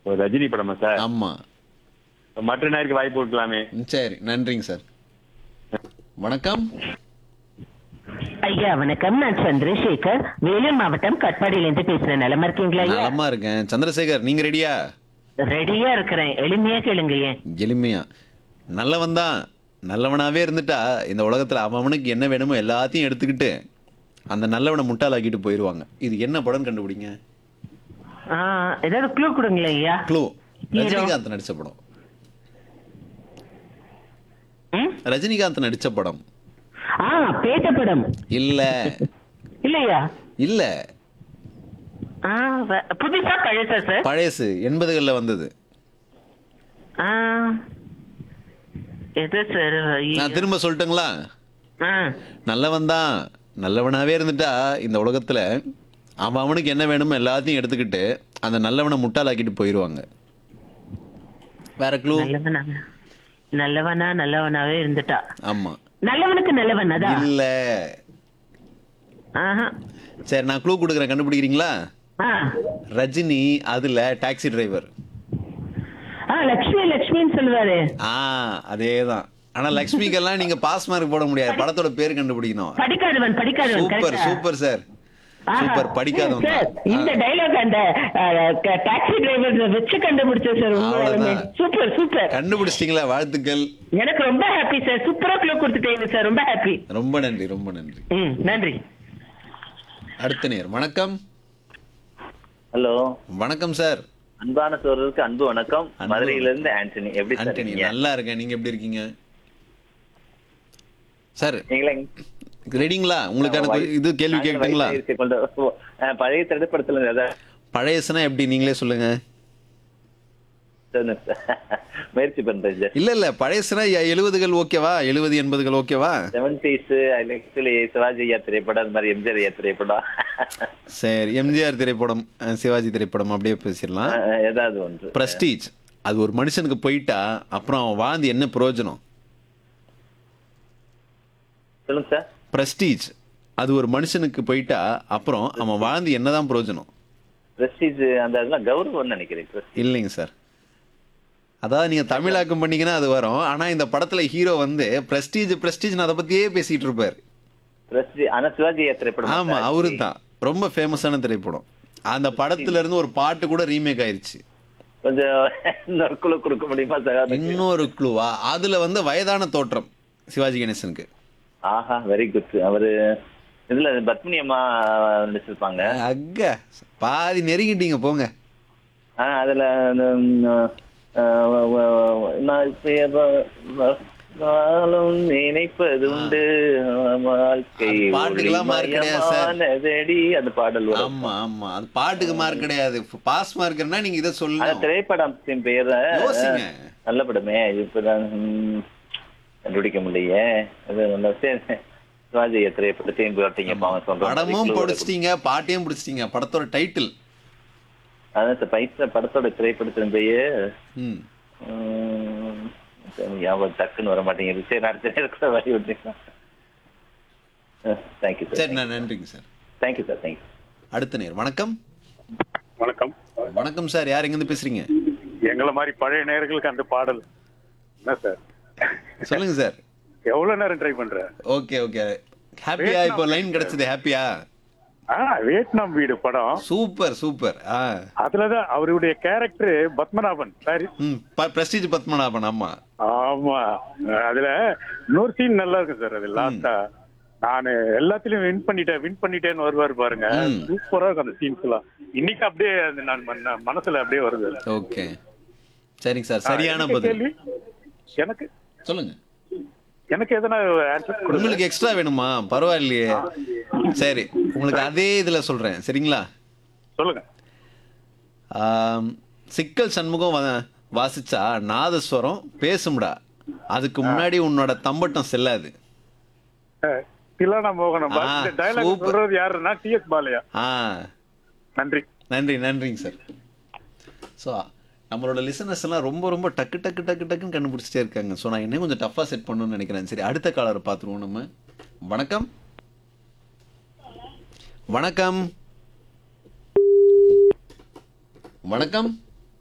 ஒரு ரஜினி படமா சார் ஆமா மற்ற நேருக்கு வாய்ப்பு கொடுக்கலாமே ம், சரி நன்றிங்க சார் வணக்கம் ஐயா வணக்கம் நான் சந்திரசேகர் வேலூர் மாவட்டம் கட்பாடியிலிருந்து பேசுறேன் நலமா இருக்கீங்களா ஐயா நலமா இருக்கேன் சந்திரசேகர் நீங்க ரெடியா ரெடியா இருக்கிறேன் எளிமையா கேளுங்க ஐயா எளிமையா நல்லவன் தான் நல்லவனாவே இருந்துட்டா இந்த உலகத்துல அவன் அவனுக்கு என்ன வேணுமோ எல்லாத்தையும் எடுத்துக்கிட்டு அந்த நல்லவனை முட்டாளாக்கிட்டு போயிருவாங்க இது என்ன படம் கண்டுபிடிங்க ஆ, ஏதாவது க்ளூ கொடுங்களேன் ஐயா க்ளூ Hero. ரஜினிகாந்த் நடிச்ச படம் ம்? ரஜினிகாந்த் நடிச்ச படம் ஆ பேட்ட படம் இல்ல இல்லையா இல்ல ஆ, வ- புதுசா பழசா சார் பழசு எண்பதுகள்ல வந்தது ஆ, எது சார் ஐயோ. நான் திரும்ப சொல்லட்டுங்களா ஆ, நல்லவன் தான் நல்லவனாவே இருந்துட்டா இந்த உலகத்துல அவன் அவனுக்கு என்ன வேணுமோ எல்லாத்தையும் எடுத்துக்கிட்டு அந்த நல்லவனை முட்டாளாக்கிட்டு போயிருவாங்க வேற க்ளூ நல்லவனா நல்லவனா நல்லவனாவே இருந்துட்டா ஆமா நல்லவனுக்கு நல்லவன் அதான் இல்ல ஆஹா. சரி நான் க்ளூ கொடுக்குறேன் கண்டுபிடிக்கிறீங்களா ஆ. ரஜினி அதுல டாக்ஸி டிரைவர் ஆ லக்ஷ்மி லக்ஷ்மின்னு சொல்லுவாரு ஆ அதேதான் ஆனா லக்ஷ்மிக்கெல்லாம் நீங்க பாஸ் மார்க் போட முடியாது படத்தோட பேர் கண்டுபிடிக்கணும் படிக்காதவன் படிக்காதவன் சூப்பர் correct ஆ? சூப்பர் சார் ஆஹா. சூப்பர் படிக்காதவன் சார், தான். இந்த ஆ. டைலாக் அந்த டாக்ஸி டிரைவர் வச்சு கண்டுபிடிச்ச சார் உங்களாலுமே அவ்வளவுதான். சூப்பர் சூப்பர் கண்டுபிடிச்சிட்டீங்களா வாழ்த்துக்கள் எனக்கு ரொம்ப ஹாப்பி சார் சூப்பரா க்ளூ கொடுத்துட்டீங்க சார் ரொம்ப ஹாப்பி ரொம்ப நன்றி ரொம்ப நன்றி ம் நன்றி அடுத்த நேர் வணக்கம் ஹலோ வணக்கம் சார் அன்பான சோழருக்கு அன்பு வணக்கம் அன்பு மதுரையில இருந்து ஆண்டனி எப்படி சார் ஆண்டனி இருக்கீங்க? நல்லா இருக்கேன் நீங்க எப்படி இருக்கீங்க சார் நீங்களா ரெடிங்களா உங்களுக்கான கொ- இது கேள்வி நாங்கள் கேட்குங்களா வயசை கொண்ட- ஓ, அஹ், பழைய திரைப்படத்துல ஏதாவது பழையசுனா எப்படி நீங்களே சொல்லுங்க சொல்லுங்க சார். முயற்சி பண்றேன் சார் இல்ல இல்ல பழையசுனா எழுபதுகள் ஓகேவா எழுபது எண்பதுகள் ஓகேவா செவன்டிஸ் ஆக்சுவலி சிவாஜி ஐயா திரைப்படம் அது மாதிரி எம்ஜிஆர் ஐயா திரைப்படம் சரி எம்ஜிஆர் திரைப்படம் அஹ், சிவாஜி திரைப்படம் அப்படியே பேசிடலாம் அஹ், ஏதாவது ஒன்று பிரஸ்டீஜ் அது ஒரு மனுஷனுக்கு போயிட்டா அப்புறம் அவன் வாழ்ந்து என்ன பிரயோஜனம் சொல்லுங்க சார் பிரஸ்டீஜ் அது ஒரு மனுஷனுக்கு போயிட்டா அப்புறம் அவன் வாழ்ந்து என்னதான் பிரயோஜனம் பிரஸ்டீஜ் அந்த அதெல்லாம் கௌரவம்னு நினைக்கிறேன் Prestige. இல்லைங்க சார் அதாவது நீங்க தமிழாக்கம் பண்ணீங்கன்னா அது வரும் ஆனா இந்த படத்துல ஹீரோ வந்து பிரஸ்டீஜ் பிரஸ்டீஜ் அதை பத்தியே பேசிட்டு இருப்பாரு Prestige. ஆனா சிவாஜி ஐயா திரைப்படம் ஆமா தான். அவரு தான் ரொம்ப ஃபேமஸான திரைப்படம் அந்த படத்துல இருந்து ஒரு பாட்டு கூட ரீமேக் ஆயிருச்சு கொஞ்சம் இன்னொரு குழு கொடுக்க முடியுமா சார் இன்னொரு க்ளூவா அதுல வந்து வயதான தோற்றம் சிவாஜி கணேசனுக்கு ஆஹா வெரி குட் அவரு இதுல பத்மினி அம்மா நடிச்சிருப்பாங்க அக்க பாதி நெருங்கிட்டீங்க போங்க ஆ, அதுல அந்த, ம், ஆ, வ- வ- நான் இப்ப வ- வ- வாழும் நினைப்பது உண்டு வாழ்க்கை அது பாட்டுக்கெல்லாம் mark கிடையாது சார். ஒளிமயமானதடி அந்த பாடல் வரும் ஆமா ஆமா அது பாட்டுக்கு மார்க் கிடையாது பாஸ் மார்க்னா நீங்க இதை அந்த சொல்லணும் திரைப்படத்தின் பெயர யோசிங்க. நல்ல படமே இப்பதான் ம், கண்டுபிடிக்க முடியலையே அது நல்ல சரி. சிவாஜி ஐயா திரைப்படத்தையும் போட்டீங்க பாவம் சொல்றேன் படமும் பிடிச்சிட்டீங்க பாட்டையும் பிடிச்சிட்டீங்க படத்தோட டைட்டில் அதான் சார் பைசா படத்தோட திரைப்படத்தின் பெயர் ம் ம், சரி, ஞாபகம் டக்குன்னு வர மாட்டேங்குது சரி அடுத்த நேரம் கூட வழி விட்டுருக்கலாம் தேங்க்யூ சார் சரி நான் நன்றிங்க சார் தேங்க்யூ சார் தேங்க்யூ அடுத்த நேர் வணக்கம் வணக்கம் வணக்கம் சார் யார் எங்கேருந்து பேசுறீங்க எங்களை மாதிரி பழைய நேயர்களுக்கு அந்த பாடல் என்ன சார் சொல்லுங்க சார் எவ்வளவு நேரம் ட்ரை பண்ற ஓகே ஓகே ஹாப்பியா இப்போ லைன் கிடைச்சது ஹாப்பியா ஆ வியட்நாம் வீடு படம் சூப்பர் சூப்பர் ஆ அதுலதான் அவருடைய கேரக்டர் பத்மநாபன் சாரி ம் பிரஸ்டீஜ் பத்மநாபன் ஆமா ஆமா அதுல இன்னொரு சீன் நல்லா இருக்கு சார் அது லாஸ்டா நான் எல்லாத்துலயும் வின் பண்ணிட்டேன் வின் பண்ணிட்டேன்னு வருவாரு பாருங்க ம். சூப்பரா இருக்கும் அந்த சீன்ஸ் எல்லாம் இன்னைக்கு அப்படியே அது நான் மன- மனசுல அப்படியே வருது ஓகே சரிங்க சார் சரியான எனக்கு பதில் கேள்வி எனக்கு சொல்லுங்க எனக்கு எதனா ஆன்சர் கொடுங்க உங்களுக்கு எக்ஸ்ட்ரா வேணுமா பரவாயில்லையே சரி உங்களுக்கு அதே இதுல சொல்றேன் சரிங்களா சொல்லுங்க ஆம், சிக்கல் சண்முகம் வா- வாசிச்சா நாதஸ்வரம் பேசும்டா அதுக்கு முன்னாடி உன்னோட தம்பட்டம் செல்லாது திலானா மோகனம் ஆ, டைலாக் super. சொல்றது யாருன்னா டி எஸ் பாலையா ஆ நன்றி நன்றி நன்றிங்க சார் ஸோ நம்மளோட லிசனர்ஸ் எல்லாம் ரொம்ப ரொம்ப டக்கு டக்கு டக்கு டக்குன்னு கண்டுபிடிச்சிட்டே இருக்காங்க ஸோ நான் இன்னும் கொஞ்சம் டஃப்பாக செட் பண்ணணும்னு நினைக்கிறேன் சரி அடுத்த காலரை பார்த்துருவோம் நம்ம வணக்கம் வணக்கம் வணக்கம்